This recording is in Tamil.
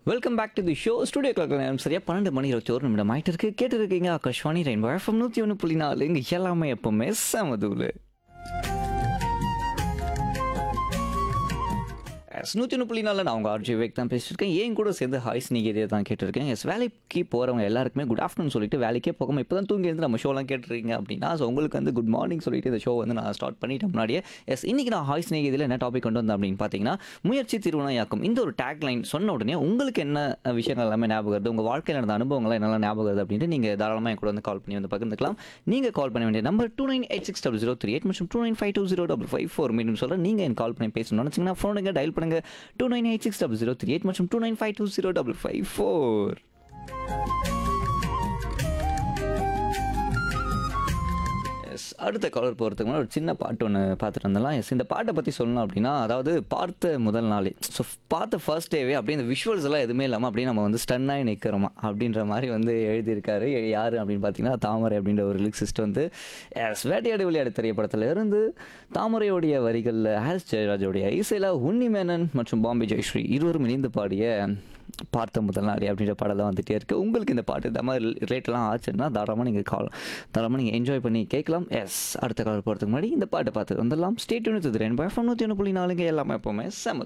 welcome back to the show studio clock நேரம் சரியா பன்னெண்டு மணி இருபத்தி ஒரு நிமிடம் ஆயிட்டு இருக்கு கேட்டு இருக்கீங்க ஆகாஷ்வாணி ரெயின்போ எஃப்எம் நூற்றி ஒன்று புள்ளி நாலு இங்கே எல்லாமே எப்பவுமே செமதூலு எஸ் நூற்றி ஒன்று புள்ளி நாலில் நான் உங்கள் ஆர்ஜி வேக் தான் பேசியிருக்கேன் ஏன் கூட சேர்ந்து ஹாய் ஸ்னீகேதியை தான் கேட்டிருக்கேன் எஸ் வேலைக்கு போகிறவங்க எல்லாருக்குமே குட் ஆஃப்டர்நூன் சொல்லிட்டு வேலைக்கே போகாமல் இப்போ தான் தூங்கி இருந்து நம்ம ஷோலாம் கேட்டுருக்கீங்க அப்படின்னா ஸோ உங்களுக்கு வந்து குட் மார்னிங் சொல்லிட்டு இந்த ஷோ வந்து நான் ஸ்டார்ட் பண்ணிட்டேன் முன்னாடியே எஸ் இன்றைக்கி நான் ஹாய் ஸ்னேகிதில் என்ன டாபிக் கொண்டு வந்தேன் அப்படின்னு பார்த்தீங்கன்னா முயற்சி திருவினையாக்கும் இந்த ஒரு டேக் லைன் சொன்ன உடனே உங்களுக்கு என்ன விஷயங்கள் எல்லாமே ஞாபகம் வருது உங்கள் வாழ்க்கையில் நடந்த அனுபவங்கள் என்னெல்லாம் ஞாபகம் வருது அப்படின்ட்டு நீங்கள் தாராளமாக என் கூட வந்து கால் பண்ணி வந்து பகிர்ந்துக்கலாம் நீங்கள் கால் பண்ண வேண்டிய number two nine eight six double zero three eight மற்றும் two nine five two zero double five four மீண்டும் சொல்கிறேன் நீங்கள் என் கால் பண்ணி பேசணும்னு நினச்சிங்கன்னா ஃபோனுங்க டயல் பண்ணுங்க two nine eight six double zero three eight மற்றும் two nine five two zero double five four yes அடுத்த கலர் போகிறதுக்கு முன்னாடி ஒரு சின்ன பாட்டு ஒன்று பார்த்துட்டு வந்தலாம் எஸ் இந்த பாட்டை பற்றி சொல்லணும் அப்படின்னா அதாவது பார்த்த முதல் நாளே ஸோ பார்த்த ஃபர்ஸ்ட் டேவே அப்படியே இந்த விஷுவல்ஸ் எல்லாம் எதுவுமே இல்லாமல் அப்படியே நம்ம வந்து ஸ்டன்னாகி நிற்கிறோமா அப்படின்ற மாதிரி வந்து எழுதியிருக்காரு யார் அப்படின்னு பார்த்தீங்கன்னா தாமரை அப்படின்ற ஒரு லிரிக்ஸிஸ்ட் வந்து எஸ் வேட்டையாடு விளையாடு திரைப்படத்தில் இருந்து தாமரையோடைய வரிகளில் ஹாரிஸ் ஜெயராஜோடைய இசையில் உன்னி மேனன் மற்றும் பாம்பே ஜெயஸ்ரீ இருவரும் இணைந்து பாடிய பார்த்த முதல் நாளே அப்படின்ற பாடலாம் வந்துட்டே இருக்குது உங்களுக்கு இந்த பாட்டு இந்த மாதிரி ரேட்டெல்லாம் ஆச்சுன்னா தாராளமாக நீங்கள் கால் தாராளமாக நீங்கள் என்ஜாய் பண்ணி கேட்கலாம் எஸ் அடுத்த கால் போகிறதுக்கு முன்னாடி இந்த பாட்டை பார்த்து வந்துடலாம் ஸ்டேட் யூனிட் ரெண்டு பாய் நூற்றி ஒன்று புள்ளி நாலுங்க எல்லாமே எப்போவுமே செம